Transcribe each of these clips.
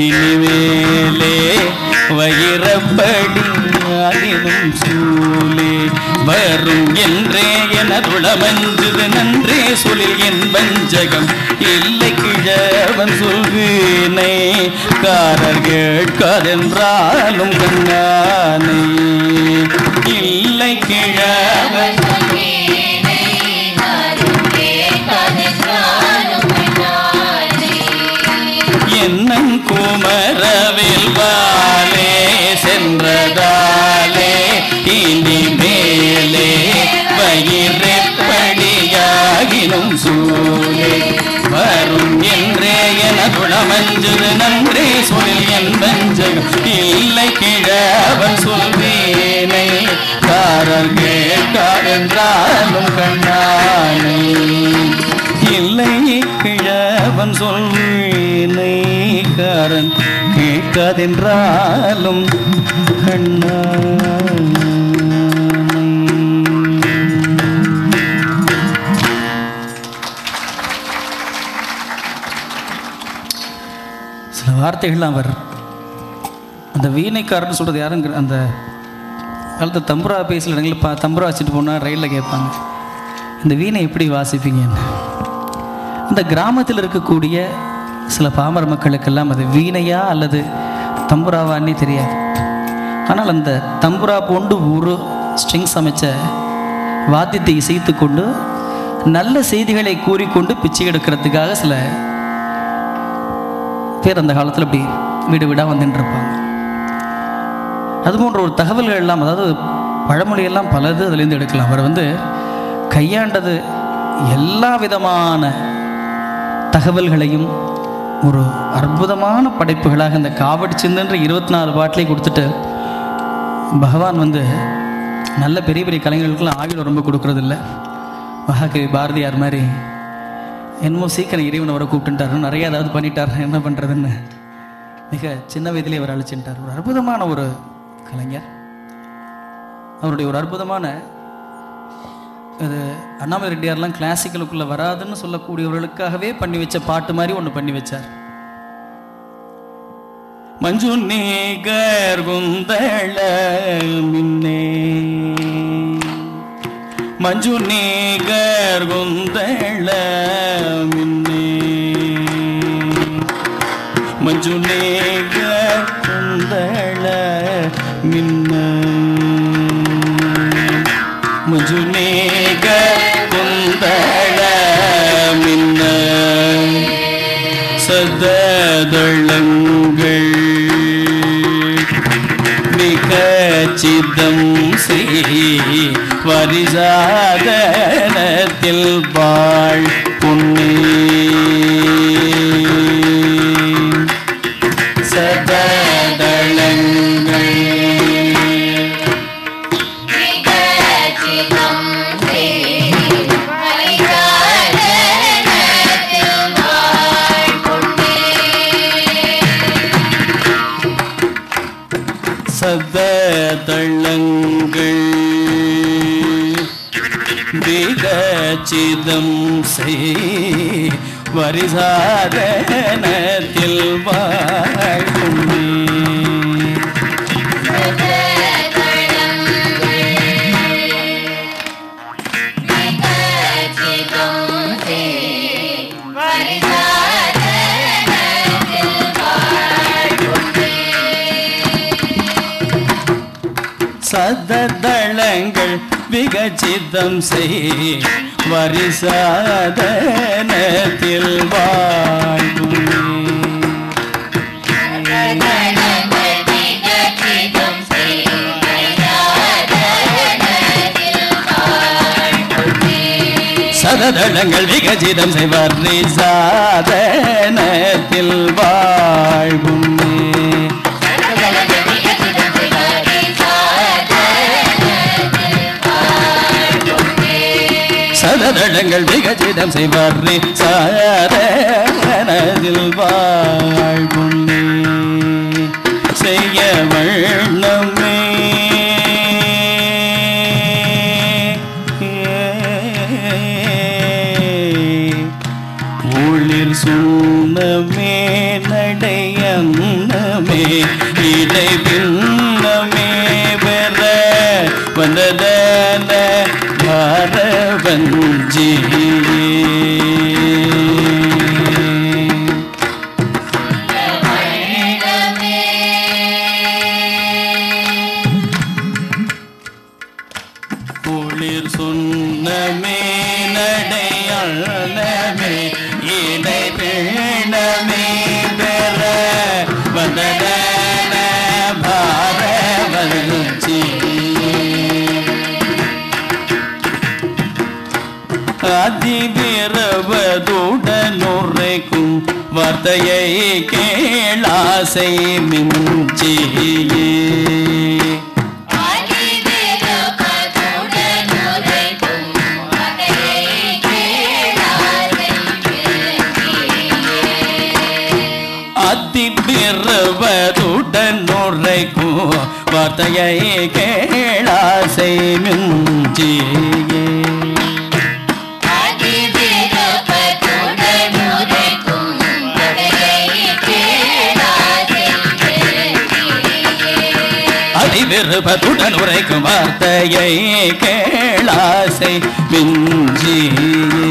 இனிமேலே வைரப்படி ஆகினும் சூலே வரும் என்றே எனதுளமஞ்சது நன்றே சொல்லில் என் வஞ்சகம் இல்லை கிழவன் சொல்வீனை காரர் கேட்காதென்றாலும் கண்ணானை இல்லை கிழவன் என்னும் குமரவில் வாலே சென்றதாலே இனி மேலே வயிறெப்படியாகினும் சூழே வரும் என்றே என குணமஞ்சது நன்றே சொல்லில் என் வஞ்சகம் இல்லை கிழவன் சொல்வேனை காரர் கேட்காதென்றாலும் கண்ணானை இல்லை கிழவன் சொல்வேனை காரன் கேட்காதென்றாலும் கண்ணா சில வார்த்தைகள்லாம் அவர் அந்த வீணைக்காரன்னு சொல்கிறது யாருங்க அந்த காலத்து தம்புரா பேசல இடங்களில் பா தம்புரா வச்சுட்டு போனால் ரயிலில் கேட்பாங்க இந்த வீணை எப்படி வாசிப்பீங்கன்னு அந்த கிராமத்தில் இருக்கக்கூடிய சில பாமர மக்களுக்கெல்லாம் அது வீணையா அல்லது தம்புராவான்னே தெரியாது ஆனால் அந்த தம்புரா போண்டு ஒரு ஸ்ட்ரிங்ஸ் அமைச்ச வாத்தியத்தை இசைத்து கொண்டு நல்ல செய்திகளை கூறிக்கொண்டு பிச்சை எடுக்கிறதுக்காக சில பேர் அந்த காலத்தில் அப்படி வீடு வீடாக வந்துட்டு இருப்பாங்க அது போன்ற ஒரு தகவல்கள் எல்லாம் அதாவது பழமொழியெல்லாம் பலது அதுலேருந்து எடுக்கலாம் அவர் வந்து கையாண்டது எல்லா விதமான தகவல்களையும் ஒரு அற்புதமான படைப்புகளாக இந்த காவடி சிந்துன்ற இருபத்தி நாலு பாட்டிலையும் கொடுத்துட்டு பகவான் வந்து நல்ல பெரிய பெரிய கலைஞர்களுக்கெல்லாம் ஆயுள் ரொம்ப கொடுக்கறதில்ல மகாகவி பாரதியார் மாதிரி என்னமோ சீக்கிரம் இறைவன் அவரை கூப்பிட்டுட்டாரு நிறைய ஏதாவது பண்ணிட்டார் என்ன பண்ணுறதுன்னு மிக சின்ன வயதிலே அவர் அழைச்சிட்டார் ஒரு அற்புதமான ஒரு கலைஞர் அவருடைய ஒரு அற்புதமான இது அண்ணாமலை ரெட்டியார்லாம் கிளாசிக்கலுக்குள்ளே வராதுன்னு சொல்லக்கூடியவர்களுக்காகவே பண்ணி வச்ச பாட்டு மாதிரி ஒன்று பண்ணி வச்சார் மஞ்சு நீகர் குந்தள மின்னே மஞ்சு நீகர் குந்தள மின்னே மஞ்சு நீகர் குந்தள மின்ன மஞ்சு நீகர் குந்தள மின்ன சததளங்கள் மிக சிதம் செய் வரிசாதனத்தில் வாழ் புண்ணே சததளங்கள் சததளங்கள் விகச்சிதம் செய் வரிசாதனத்தில் வாழ்க்கும் சததளங்கள் விகச்சிதம் செய் வரிசாதனத்தில் வாழ்க்கும் சததளங்கள் விகச்சிதம் செய்வார் சாதனத்தில் வாழ்வும் சததளங்கள் விகச்சிதம் செய்வார் சாதனத்தில் வாழ்வும் செய்ய வண்ணமே ஒளிர் சூனமே நடையந்தரமே முன்னமே இடை பின்னமே பெற வந்ததன பாரவஞ்சி குளிர் சொன்னமே நடையள்ளமே இடை பேணமே பெற வந்ததன பாரவஞ்சி அதிவிரவதுடனுரைக்கும் வார்த்தையை கேளாசை மிஞ்சியே அதிபிறவதுடன் நுரைக்கும் வார்த்தையை கேளாசை மிஞ்சியே அதிவிருப்பத்துடன் உரைக்கும் வார்த்தையை கேளாசை மிஞ்சியே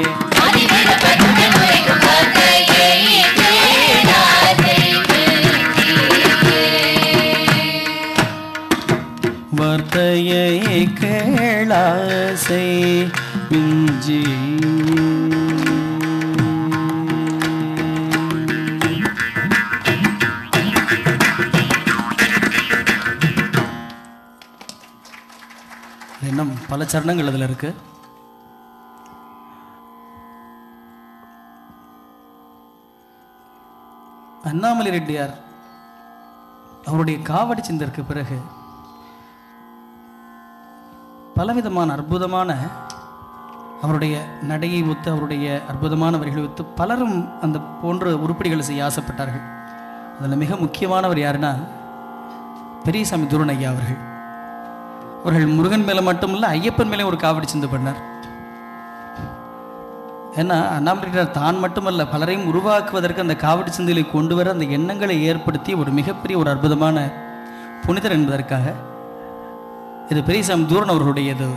வார்த்தையை கேளாசை மிஞ்சி இன்னும் பல சரணங்கள் அதில் இருக்கு அண்ணாமலை ரெட்டியார் அவருடைய காவடி சிந்தற்கு பிறகு பலவிதமான அற்புதமான அவருடைய நடையை ஒத்து அவருடைய அற்புதமான வரிகளை ஒத்து பலரும் அந்த போன்ற உருப்படிகளை செய்ய ஆசைப்பட்டார்கள் அதில் மிக முக்கியமானவர் யாருன்னா பெரியசாமி துருண் ஐயா அவர்கள் அவர்கள் முருகன் மேலே மட்டுமில்ல ஐயப்பன் மேலே ஒரு காவடி சிந்து பண்ணார் ஏன்னா அண்ணாமலையார் தான் மட்டுமல்ல பலரையும் உருவாக்குவதற்கு அந்த காவடி சிந்தையை கொண்டு வர அந்த எண்ணங்களை ஏற்படுத்தி ஒரு மிகப்பெரிய ஒரு அற்புதமான புனிதர் என்பதற்காக இது பெரியசாமி தூரன் அவர்களுடைய இது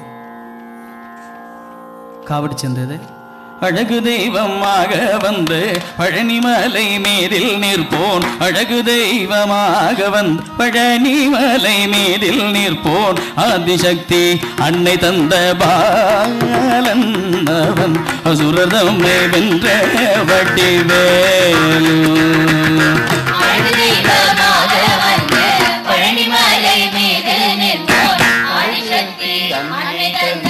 காவடி சென்றது அழகு தெய்வமாக வந்து பழனிமலை மீதில் நிற்போன் அழகு தெய்வமாக வந்து பழனிமலை மீதில் நிற்போன் ஆதிசக்தி அன்னை தந்த பாலன் அவன் அசுரதம்மை வென்ற வட்டிவேலு பழனிமலை மீது நிற்போம் ஆதிசக்தி அன்னை தந்த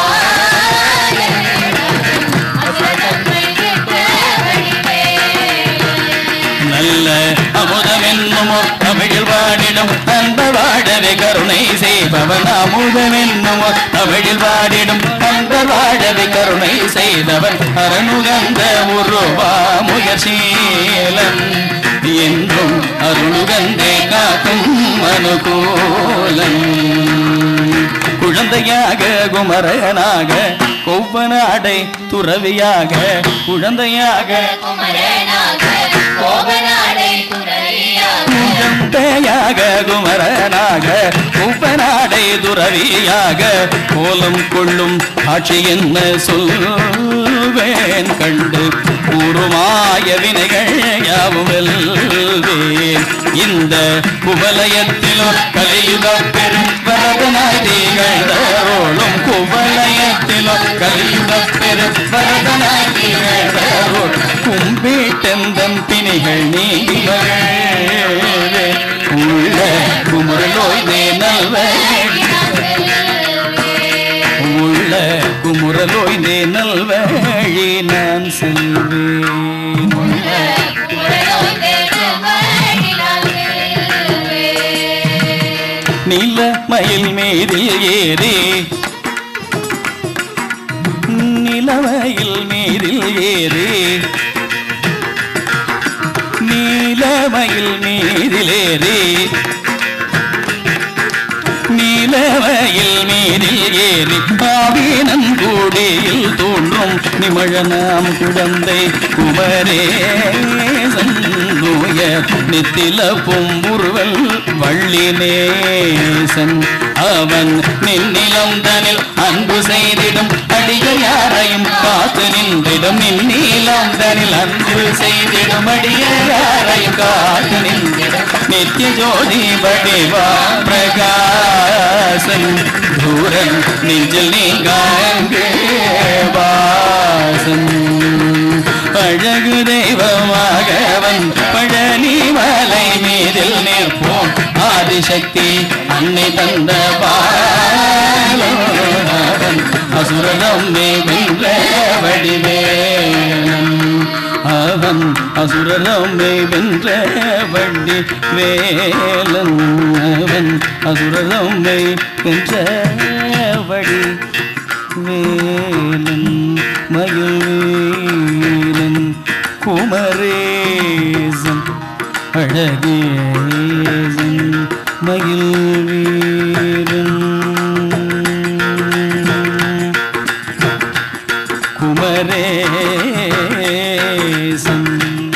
நல்ல அமுதமென்னும் தமிழில் வாடிடும் அன்ப வாழவே கருணை செய்பவன் அமுதமென்னும் தமிழில் வாடிடும் அன்ப வாழவே கருணை செய்தவன் அருணுகந்த உருவா முயற்சீலன் என்றும் அருணுகந்தே காக்கும் அனுகூலன் குழந்தையாக குமரனாக கொவ்வனாடை துறவியாக குழந்தையாக குமரனாக கோபநாடை துறவியாக குழந்தையாக குமரனாக குப்பனாடை துறவியாக கோலம் கொள்ளும் காட்சி என்ன சொல்வேன் கண்டு கூறுமாய வினைகள் யாவும் வெல்வேன் இந்த குவலயத்திலும் கலியுக பெரும் வரதனாய் திகழ்ந்தரோளும் குவலயத்திலும் கலியுக பெரும் வரதனாய் திகழ்ந்தரோள் கும்பிட்டெந்தன் பிணிகள் நீங்கி மகிழ்வே. உள்ள குமுறலோய் நல்வழி உள்ள குமுறலோய் நல்வழி நான் செல்வேன் நிலமயில் மீதில் ஏறி நிலமயில் மீதில் ஏறி நீலமயில் மீதிலேறி நீலமயில் மீதில் ஏறி ஆவீனன் கூடியில் தோன்றும் நிமழனாம் குழந்தை குமரே அடிய நித்தில பொம்புருவல் வள்ளினேசன் அவன் நின்னிலம் தனில் அன்பு செய்திடும் அடிய யாரையும் காத்து நின்றிடும் நின்னிலம் தனில் அன்பு செய்திடும் அடிய யாரையும் காத்து நின்றிடும் நித்திய ஜோதி வடிவா பிரகாசன் தூரன் நெஞ்சில் நீங்காங்கே வாசன் அழகு தெய்வமாகவன் பழனி மலை மீதில் நிற்போம் ஆதிசக்தி அன்னை தந்த பாலன் அசுரனம் வென்ற வடிவேலன் அவன் அசுரமே வென்ற வண்டி வேலன் அவன் அசுரமே வென்ற வடி வேலன் மயில் வீரன் குமரேசன் அழகேசன் மயில் வீரன் குமரேசன்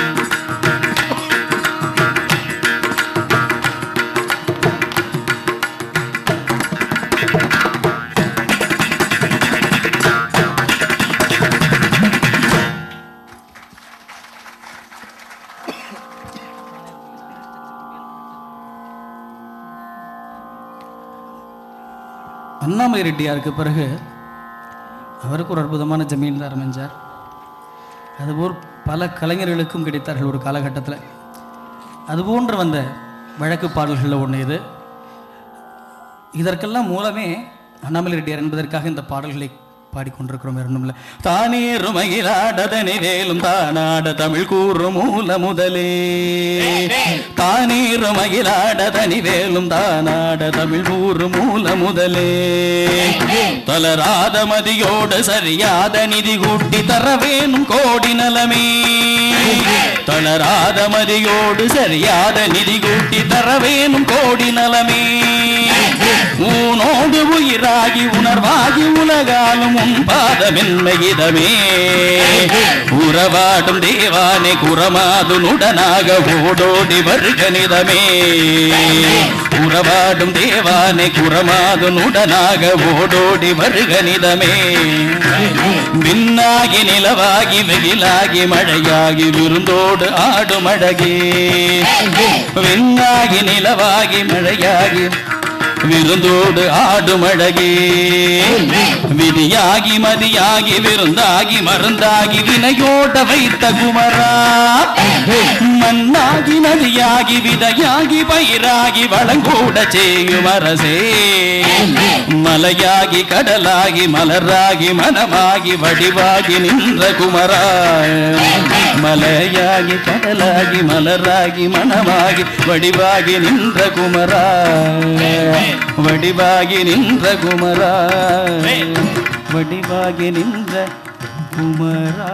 அண்ணாமலை ரெட்டியாருக்கு பிறகு அவருக்கு ஒரு அற்புதமான ஜமீன்தார் அமைஞ்சார் அதுபோல் பல கலைஞர்களுக்கும் கிடைத்தார்கள் ஒரு காலகட்டத்தில் அதுபோன்று வந்த வழக்கு பாடல்களில் ஒன்று இது இதற்கெல்லாம் மூலமே அண்ணாமலை ரெட்டியார் என்பதற்காக இந்த பாடல்களை பாடிக்கொண்டிருக்கிறோம் வேற ஒண்ணுமில்ல தானே ருமகிலாடதனை வேலும் தானாட தமிழ் கூறும் மூல முதலே தானே ருமகிலாடதனி வேலும் தானாட தமிழ் கூறும் மூல முதலே தளராத மதியோடு சரியாத நிதி கூட்டி தர வேணும் கோடி நலமே தளராத மதியோடு சரியாத நிதி கூட்டி தர வேணும் கோடி நலமே ஊனோடு உயிராகி உணர்வாகி உலகாலும் உன் பாதமென்மையிதமே உறவாடும் தேவானே குரமாது நுடனாக ஓடோடி வருகனிதமே உறவாடும் தேவானே குரமாது நுடனாக ஓடோடி வருகனிதமே விண்ணாகி நிலவாகி வெயிலாகி மழையாகி விருந்தோடு ஆடும் அழகே விண்ணாகி நிலவாகி மழையாகி விருந்தோடு ஆடும் அழகே விதியாகி மதியாகி விருந்தாகி மருந்தாகி வினையோட வைத்த குமரா மண்ணாகி நதியாகி விதையாகி பயிராகி வளங்கூட செய்யும் அரசே மலையாகி கடலாகி மலராகி மனமாகி வடிவாகி நின்ற குமரா மலையாகி கடலாகி மலராகி மனமாகி வடிவாகி நின்ற குமரா வடிவாகி நின்ற குமரா வடிவாகி நின்ற குமரா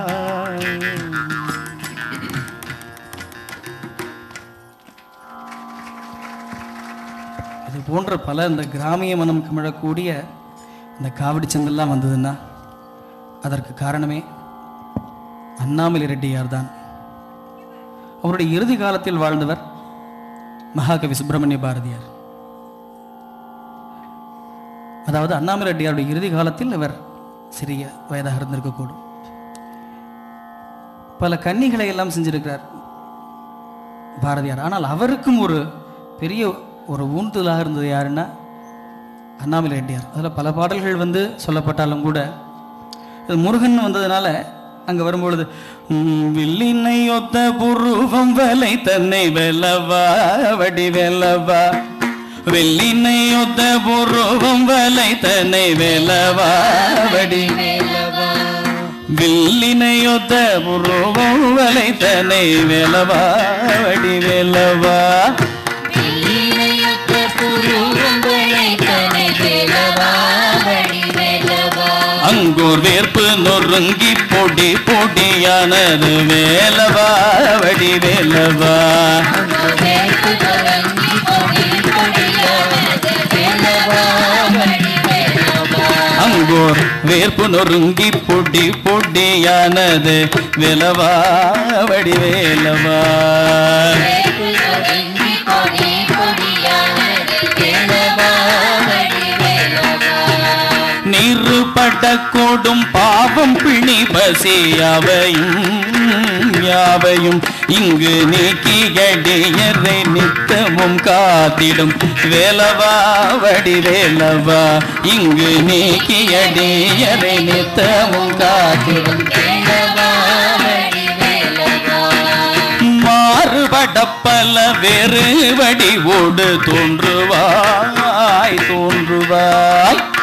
இது போன்ற பல இந்த கிராமிய மனம் கமிழக்கூடிய இந்த காவடி செந்தெல்லாம் வந்ததுன்னா அதற்கு காரணமே அண்ணாமலை ரெட்டியார் தான் அவருடைய இறுதி காலத்தில் வாழ்ந்தவர் மகாகவி சுப்பிரமணிய பாரதியார் அதாவது அண்ணாமலை ரெட்டியாருடைய இறுதி காலத்தில் இவர் சிறிய வயதாக இருந்திருக்கக்கூடும் பல கன்னிகளை எல்லாம் செஞ்சிருக்கிறார் பாரதியார் ஆனால் அவருக்கும் ஒரு பெரிய ஒரு ஊன்றுதலாக இருந்தது யாருன்னா அண்ணாமலை ரெட்டியார் அதில் பல பாடல்கள் வந்து சொல்லப்பட்டாலும் கூட இது முருகன் வந்ததுனால அங்கே வரும்பொழுது "உம், வில்லினை ஒத்த புருவம் வலை தன்னை வெல்லவா வடி வெல்லவா வெள்ளினை ஒத்த புருவம் வலை தன்னை வெல்லவா வடி வில்லினையொத்த புருவம் வலை தன்னை வேலவா வடி வேலவா வெள்ளினையொத்த புருவங்களை தனை வேலவா, வடிவேலவா. அங்கோர் வேர்ப்பு நொறுங்கி பொடி பொடியானது வேலவா வடி வேலவா வேர்ப்பு தொடங்கி பொடி பொடியானது வேலவா, வடிவேலவா. அங்கோர் வேர்ப்பு நொறுங்கி பொடி பொடியானது வேலவா வடி வேலவா வேலவா, கூடும் பாவம் பிணி பசி யாவையும் யாவையும் இங்கு நீக்கியடியரை நித்தமும் காத்திடும் வேலவா வடி வேலவா இங்கு நீக்கியடியரை நித்தமும் காத்திடும் வேலவா வடிவேலவா மாறுபட பல வேறு வடிவோடு தோன்றுவாய் தோன்றுவாய்